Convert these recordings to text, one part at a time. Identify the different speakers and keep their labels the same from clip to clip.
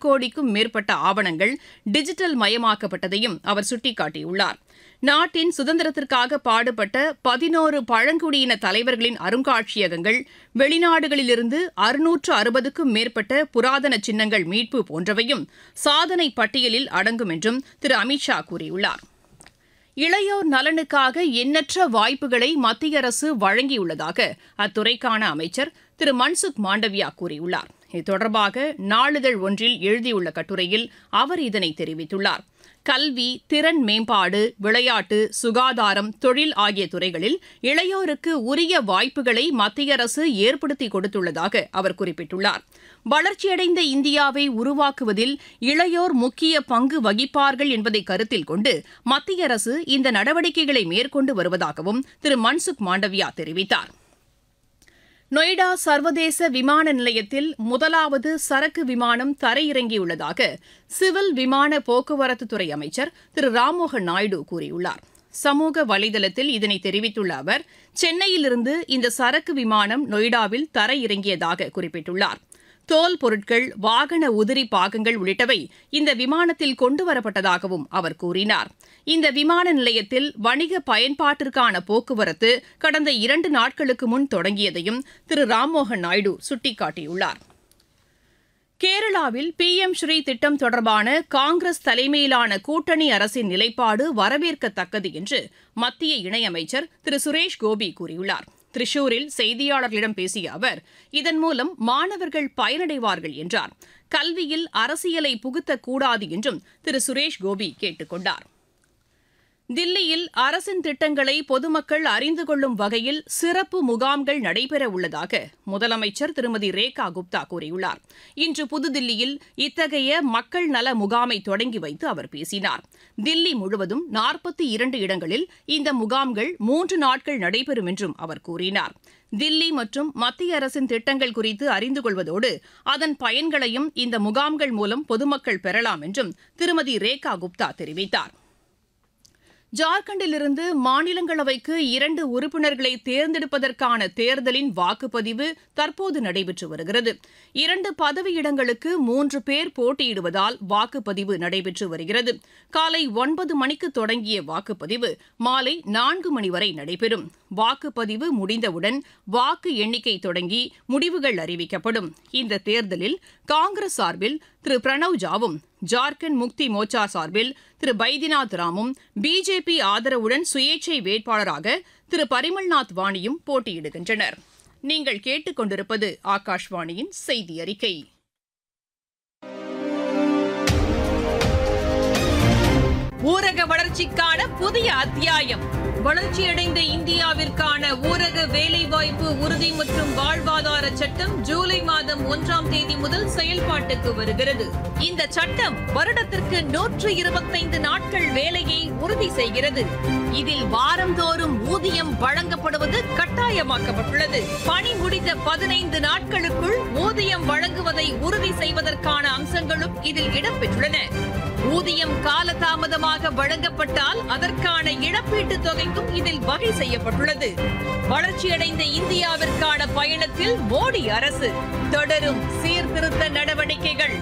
Speaker 1: கோடிக்கும் மேற்பட்ட ஆவணங்கள் டிஜிட்டல் மயமாக்கப்பட்டதையும் அவர் சுட்டிக்காட்டியுள்ளார் நாட்டின் சுதந்திரத்திற்காக பாடுபட்ட பதினோரு பழங்குடியின தலைவர்களின் அருங்காட்சியகங்கள் வெளிநாடுகளிலிருந்து அறுநூற்று அறுபதுக்கும் மேற்பட்ட புராதன சின்னங்கள் மீட்பு போன்றவையும் சாதனை பட்டியலில் அடங்கும் என்றும் திரு அமித்ஷா கூறியுள்ளார் இளையோர் நலனுக்காக எண்ணற்ற வாய்ப்புகளை மத்திய அரசு வழங்கியுள்ளதாக அத்துறைக்கான அமைச்சர் திரு மன்சுக் மாண்டவியா கூறியுள்ளார் இது தொடர்பாக நாளிதழ் ஒன்றில் எழுதியுள்ள கட்டுரையில் அவர் இதனை தெரிவித்துள்ளார் கல்வி திறன் மேம்பாடு விளையாட்டு சுகாதாரம் தொழில் ஆகிய துறைகளில் இளையோருக்கு உரிய வாய்ப்புகளை மத்திய அரசு ஏற்படுத்தி கொடுத்துள்ளதாக அவர் குறிப்பிட்டுள்ளார் வளர்ச்சியடைந்த இந்தியாவை உருவாக்குவதில் இளையோர் முக்கிய பங்கு வகிப்பார்கள் என்பதை கருத்தில் கொண்டு மத்திய அரசு இந்த நடவடிக்கைகளை மேற்கொண்டு வருவதாகவும் திரு மன்சுக் மாண்டவியா தெரிவித்தார் நொய்டா சர்வதேச விமான நிலையத்தில் முதலாவது சரக்கு விமானம் தரையிறங்கியுள்ளதாக சிவில் விமான போக்குவரத்துத்துறை அமைச்சர் திரு ராம்மோகன் நாயுடு கூறியுள்ளார் சமூக வலைதளத்தில் இதனை தெரிவித்துள்ள அவர் சென்னையிலிருந்து இந்த சரக்கு விமானம் நொய்டாவில் தரையிறங்கியதாக குறிப்பிட்டுள்ளார் தோல் பொருட்கள் வாகன உதிரி பாகங்கள் உள்ளிட்டவை இந்த விமானத்தில் கொண்டுவரப்பட்டதாகவும் அவர் கூறினார் இந்த விமான நிலையத்தில் வணிக பயன்பாட்டிற்கான போக்குவரத்து கடந்த இரண்டு நாட்களுக்கு முன் தொடங்கியதையும் திரு ராம்மோகன் நாயுடு சுட்டிக்காட்டியுள்ளார் கேரளாவில் பி எம் ஸ்ரீ திட்டம் தொடர்பான காங்கிரஸ் தலைமையிலான கூட்டணி அரசின் நிலைப்பாடு வரவேற்கத்தக்கது என்று மத்திய இணையமைச்சர் திரு சுரேஷ் கோபி கூறியுள்ளார் திரிஷூரில் செய்தியாளர்களிடம் பேசிய அவர் இதன் மூலம் மாணவர்கள் பயனடைவார்கள் என்றார் கல்வியில் அரசியலை புகுத்தக்கூடாது என்றும் திரு சுரேஷ் கோபி கேட்டுக் கொண்டார் தில்லியில் அரசின் திட்டங்களை பொதுமக்கள் அறிந்து கொள்ளும் வகையில் சிறப்பு முகாம்கள் நடைபெற உள்ளதாக முதலமைச்சர் திருமதி ரேகா குப்தா கூறியுள்ளார் இன்று புதுதில்லியில் இத்தகைய மக்கள் நல முகாமை தொடங்கி வைத்து அவர் பேசினார் தில்லி முழுவதும் நாற்பத்தி இரண்டு இடங்களில் இந்த முகாம்கள் மூன்று நாட்கள் நடைபெறும் என்றும் அவர் கூறினார் தில்லி மற்றும் மத்திய அரசின் திட்டங்கள் குறித்து அறிந்து கொள்வதோடு அதன் பயன்களையும் இந்த முகாம்கள் மூலம் பொதுமக்கள் பெறலாம் என்றும் திருமதி ரேகா குப்தா தெரிவித்தார் ஜார்க்கண்டிலிருந்து மாநிலங்களவைக்கு இரண்டு உறுப்பினர்களை தேர்ந்தெடுப்பதற்கான தேர்தலின் வாக்குப்பதிவு தற்போது நடைபெற்று வருகிறது இரண்டு பதவியிடங்களுக்கு மூன்று பேர் போட்டியிடுவதால் வாக்குப்பதிவு நடைபெற்று வருகிறது காலை ஒன்பது மணிக்கு தொடங்கிய வாக்குப்பதிவு மாலை நான்கு மணி வரை நடைபெறும் வாக்குப்பதிவு முடிந்தவுடன் வாக்கு எண்ணிக்கை தொடங்கி முடிவுகள் அறிவிக்கப்படும் இந்த தேர்தலில் காங்கிரஸ் சார்பில் திரு பிரணவ் ஜாவும் ஜார்க்கண்ட் முக்தி மோர்ச்சா சார்பில் திரு பைதிநாத் ராமும் பிஜேபி ஆதரவுடன் சுயேட்சை வேட்பாளராக திரு பரிமல்நாத் வாணியும் போட்டியிடுகின்றனர் நீங்கள் கேட்டுக்கொண்டிருப்பது ஆகாஷ்வாணியின் செய்தி அறிக்கை ஊரக வளர்ச்சிக்கான புதிய அத்தியாயம் வளர்ச்சியடைந்த இந்தியாவிற்கான ஊரக வேலைவாய்ப்பு உறுதி மற்றும் வாழ்வாதார சட்டம் ஜூலை மாதம் ஒன்றாம் தேதி முதல் செயல்பாட்டுக்கு வருகிறது இந்த சட்டம் வருடத்திற்கு நூற்று இருபத்தைந்து நாட்கள் வேலையை உறுதி செய்கிறது இதில் வாரந்தோறும் ஊதியம் வழங்கப்படுவது கட்டாயமாக்கப்பட்டுள்ளது பணி முடிந்த பதினைந்து நாட்களுக்குள் ஊதியம் வழங்குவதை உறுதி செய்வதற்கான அம்சங்களும் இதில் இடம்பெற்றுள்ளன ஊதியம் காலதாமதமாக வழங்கப்பட்டால் அதற்கான இழப்பீட்டுத் தொகைக்கும் இதில் வகை செய்யப்பட்டுள்ளது வளர்ச்சியடைந்த இந்தியாவிற்கான பயணத்தில் மோடி அரசு தொடரும் சீர்திருத்த நடவடிக்கைகள்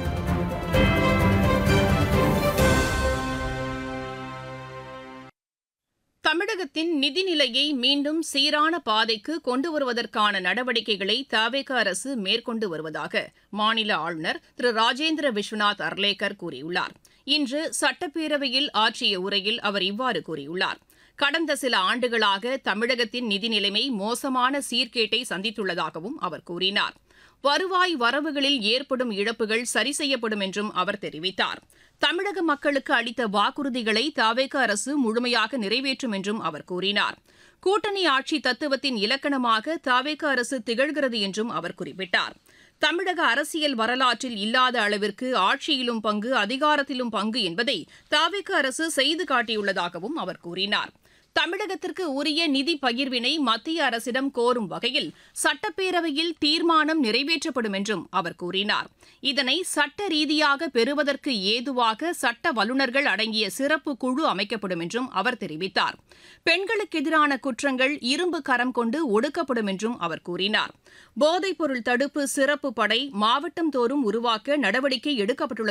Speaker 1: தமிழகத்தின் நிதிநிலையை மீண்டும் சீரான பாதைக்கு கொண்டு வருவதற்கான நடவடிக்கைகளை தவேக அரசு மேற்கொண்டு வருவதாக மாநில ஆளுநர் திரு ராஜேந்திர விஸ்வநாத் அர்லேக்கர் கூறியுள்ளார் இன்று சட்டப்பேரவையில் ஆற்றிய உரையில் அவர் இவ்வாறு கூறியுள்ளார் கடந்த சில ஆண்டுகளாக தமிழகத்தின் நிதி நிலைமை மோசமான சீர்கேட்டை சந்தித்துள்ளதாகவும் அவர் கூறினார் வருவாய் வரவுகளில் ஏற்படும் இழப்புகள் சரி செய்யப்படும் என்றும் அவர் தெரிவித்தார் தமிழக மக்களுக்கு அளித்த வாக்குறுதிகளை தாவேக அரசு முழுமையாக நிறைவேற்றும் என்றும் அவர் கூறினார் கூட்டணி ஆட்சி தத்துவத்தின் இலக்கணமாக தாவேக அரசு திகழ்கிறது என்றும் அவர் குறிப்பிட்டார் தமிழக அரசியல் வரலாற்றில் இல்லாத அளவிற்கு ஆட்சியிலும் பங்கு அதிகாரத்திலும் பங்கு என்பதை தாவேக அரசு செய்து காட்டியுள்ளதாகவும் அவர் கூறினார் தமிழகத்திற்கு உரிய நிதி பகிர்வினை மத்திய அரசிடம் கோரும் வகையில் சட்டப்பேரவையில் தீர்மானம் நிறைவேற்றப்படும் என்றும் அவர் கூறினார் இதனை சட்ட ரீதியாக பெறுவதற்கு ஏதுவாக சட்ட வல்லுநர்கள் அடங்கிய சிறப்பு குழு அமைக்கப்படும் என்றும் அவர் தெரிவித்தார் பெண்களுக்கு எதிரான குற்றங்கள் இரும்பு கரம் கொண்டு ஒடுக்கப்படும் என்றும் அவர் கூறினார் போதைப்பொருள் தடுப்பு சிறப்பு படை மாவட்டம் தோறும் உருவாக்க நடவடிக்கை எடுக்கப்பட்டுள்ளது